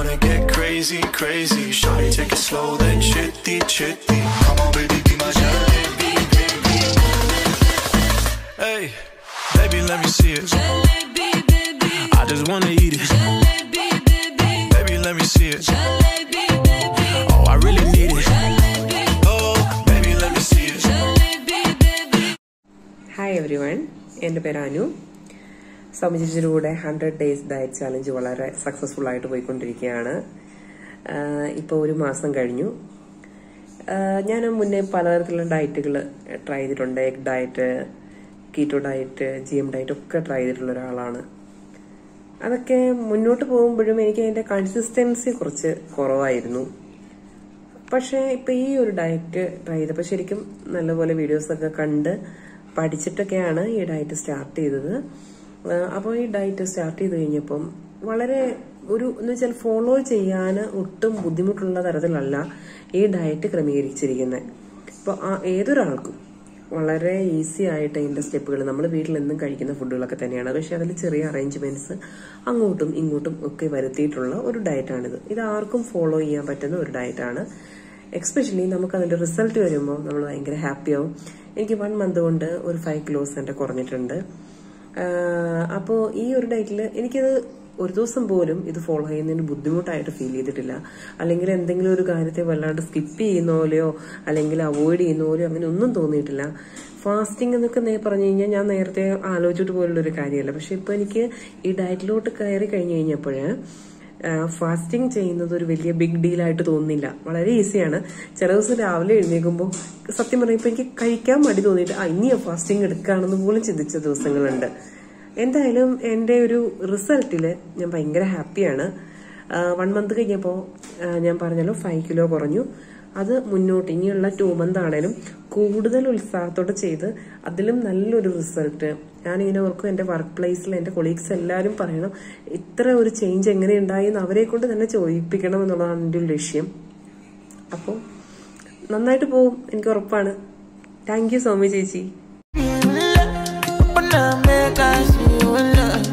wanna get crazy, crazy. Shawty, take it slow, then chitty, chitty. Come on, baby, be my jalebi, baby. Hey, baby, let me see it. Jalebi, baby. I just wanna eat it. Jalebi, baby. Baby, let me see it. Jalebi, baby. Oh, I really need it. Jalebi, Oh, baby, let me see it. jalebi, baby. Hi everyone എൻ്റെ പേര് അനു സൗമ്യ ചേച്ചിയുടെ കൂടെ hundred days diet challenge വളരെ successful ആയിട്ട് പോയിക്കൊണ്ടിരിക്കുകയാണ് ഇപ്പോൾ ഒരു മാസം കഴിഞ്ഞു ആഹ് ഞാൻ മുന്നേ പലതരത്തിലുള്ള ഡയറ്റുകൾ ട്രൈ ചെയ്തിട്ടുണ്ട് egg diet keto diet G M diet ഒക്കെ ട്രൈ ചെയ്തിട്ടുള്ള ഒരാളാണ് അതൊക്കെ മുന്നോട്ട് പോകുമ്പോഴും എനിക്ക് അതിൻ്റെ കൺസിസ്റ്റൻസി കുറച്ച് കുറവായിരുന്നു പക്ഷേ ഇപ്പൊ ഈ ഒരു ഡയറ്റ് ട്രൈ ചെയ്തപ്പോൾ ശരിക്കും നല്ലപോലെ വീഡിയോസ് ഒക്കെ കണ്ട് പഠിച്ചിട്ടൊക്കെയാണ് ഈ ഡയറ്റ് സ്റ്റാർട്ട് ചെയ്തത് അപ്പോൾ ഈ ഡയറ്റ് സ്റ്റാർട്ട് ചെയ്ത് കഴിഞ്ഞപ്പം വളരെ ഒരു എന്ന് വെച്ചാൽ ഫോളോ ചെയ്യാൻ ഒട്ടും ബുദ്ധിമുട്ടുള്ള തരത്തിലല്ല ഈ ഡയറ്റ് ക്രമീകരിച്ചിരിക്കുന്നത് ഇപ്പോൾ ഏതൊരാൾക്കും വളരെ ഈസി ആയിട്ട് അതിന്റെ സ്റ്റെപ്പുകൾ നമ്മൾ വീട്ടിൽ എന്നും കഴിക്കുന്ന ഫുഡുകളൊക്കെ തന്നെയാണ് പക്ഷെ അതിൽ ചെറിയ അറേഞ്ച്മെന്റ്സ് അങ്ങോട്ടും ഇങ്ങോട്ടും ഒക്കെ വരുത്തിയിട്ടുള്ള ഒരു ഡയറ്റാണിത് ഇത് ആർക്കും ഫോളോ ചെയ്യാൻ പറ്റുന്ന ഒരു ഡയറ്റാണ് എക്സ്പെഷ്യലി നമുക്ക് അതിന്റെ റിസൾട്ട് വരുമ്പോൾ നമ്മൾ ഭയങ്കര ഹാപ്പിയാവും എനിക്ക് വൺ മന്ത് കൊണ്ട് ഒരു ഫൈവ് കിലോസ് എൻ്റെ കുറഞ്ഞിട്ടുണ്ട് അപ്പോൾ ഈ ഒരു ഡയറ്റിൽ എനിക്കത് ഒരു ദിവസം പോലും ഇത് ഫോളോ ചെയ്യുന്നതിന് ബുദ്ധിമുട്ടായിട്ട് ഫീൽ ചെയ്തിട്ടില്ല അല്ലെങ്കിൽ എന്തെങ്കിലും ഒരു കാര്യത്തെ വല്ലാണ്ട് സ്കിപ്പ് ചെയ്യുന്ന പോലെയോ അല്ലെങ്കിൽ അവോയ്ഡ് ചെയ്യുന്ന പോലെയോ അങ്ങനെ ഒന്നും തോന്നിയിട്ടില്ല ഫാസ്റ്റിംഗ് എന്നൊക്കെ നേ പറഞ്ഞു കഴിഞ്ഞാൽ ഞാൻ നേരത്തെ ആലോചിച്ചിട്ട് പോലുള്ള ഒരു കാര്യമല്ല പക്ഷെ ഇപ്പൊ എനിക്ക് ഈ ഡയറ്റിലോട്ട് കയറി കഴിഞ്ഞു കഴിഞ്ഞപ്പോഴ് ഫാസ്റ്റിംഗ് ചെയ്യുന്നത് ഒരു വലിയ ബിഗ് ഡീലായിട്ട് തോന്നുന്നില്ല വളരെ ഈസിയാണ് ചില ദിവസം രാവിലെ എഴുന്നേൽക്കുമ്പോൾ സത്യം പറയുമ്പോൾ എനിക്ക് കഴിക്കാൻ മടി തോന്നിയിട്ട് ആ ഇനിയോ ഫാസ്റ്റിംഗ് എടുക്കുകയാണെന്ന് പോലും ചിന്തിച്ച ദിവസങ്ങളുണ്ട് എന്തായാലും എൻ്റെ ഒരു റിസൾട്ടിൽ ഞാൻ ഭയങ്കര ഹാപ്പിയാണ് വൺ മന്ത് കഴിഞ്ഞപ്പോൾ ഞാൻ പറഞ്ഞല്ലോ ഫൈവ് കിലോ കുറഞ്ഞു അത് മുന്നോട്ട് ഇനിയുള്ള ടു മന്ത് ആണേലും കൂടുതൽ ഉത്സാഹത്തോടെ ചെയ്ത് അതിലും നല്ലൊരു റിസൾട്ട് ഞാനിങ്ങനെ ഓർക്കും എൻ്റെ വർക്ക് പ്ലേസിൽ എൻ്റെ കൊളീഗ്സ് എല്ലാവരും പറയണം ഇത്ര ഒരു ചേഞ്ച് എങ്ങനെ ഉണ്ടായി എന്ന് അവരെ കൊണ്ട് തന്നെ ചോദിപ്പിക്കണം എന്നുള്ളതാണ് എൻ്റെ ഒരു ലക്ഷ്യം അപ്പോൾ നന്നായിട്ട് പോവും എനിക്ക് ഉറപ്പാണ് താങ്ക് യു സോ മച്ച് ചേച്ചി When I make I see you in love